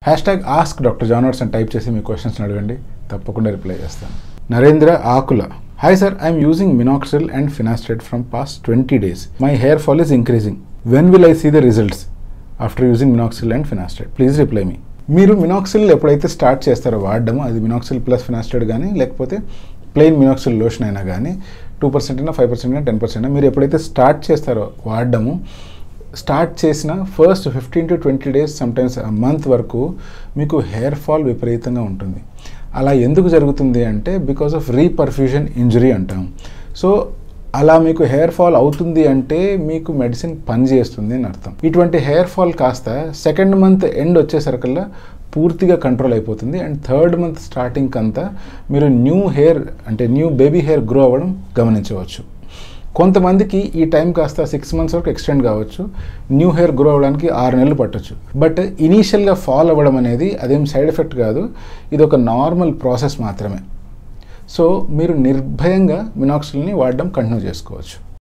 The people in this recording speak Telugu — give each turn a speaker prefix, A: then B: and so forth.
A: హ్యాష్ ట్యాగ్ ఆస్క్ డాక్టర్ జానర్స్ అని టైప్ చేసి మీ క్వశ్చన్స్ అడగండి తప్పకుండా రిప్లై చేస్తాను Narendra Akula hi sir I'm using minoxidil and finasteride from past twenty days my hair fall is increasing when will I see the results after using minoxidil and finasteride please reply me మీరు మినాక్సిల్ ఎప్పుడైతే స్టార్ట్ చేస్తారో వాడడం అది మినాక్సిల్ ప్లస్ ఫినాస్టెడ్ కానీ లేకపోతే ప్లెయిన్ మినాక్సిల్ లోషన్ అయినా కానీ టూ పర్సెంట్ అయినా ఫైవ్ పర్సెంట్ అయినా టెన్ పర్సెంట్ అయినా మీరు ఎప్పుడైతే స్టార్ట్ చేస్తారో వాడడము స్టార్ట్ చేసిన first fifteen to twenty days sometimes month వరకు మీకు హెయిర్ ఫాల్ విపరీతంగా ఉంటుంది అలా ఎందుకు జరుగుతుంది అంటే బికాస్ ఆఫ్ రీపర్ఫ్యూజన్ ఇంజరీ అంటాం సో అలా మీకు హెయిర్ ఫాల్ అవుతుంది అంటే మీకు మెడిసిన్ పనిచేస్తుంది అని అర్థం ఇటువంటి హెయిర్ ఫాల్ కాస్త సెకండ్ మంత్ ఎండ్ వచ్చేసరికల్లా పూర్తిగా కంట్రోల్ అయిపోతుంది అండ్ థర్డ్ మంత్ స్టార్టింగ్ అంతా మీరు న్యూ హెయిర్ అంటే న్యూ బేబీ హెయిర్ గ్రో అవ్వడం గమనించవచ్చు కొంతమందికి ఈ టైం కాస్త సిక్స్ మంత్స్ వరకు ఎక్స్టెండ్ కావచ్చు న్యూ హెయిర్ గ్రో అవ్వడానికి ఆరు నెలలు పట్టొచ్చు బట్ ఇనీషియల్గా ఫాల్ అవ్వడం అనేది అదేం సైడ్ ఎఫెక్ట్ కాదు ఇది ఒక నార్మల్ ప్రాసెస్ మాత్రమే సో మీరు నిర్భయంగా మినాక్సిల్ని వాడడం కంటిన్యూ చేసుకోవచ్చు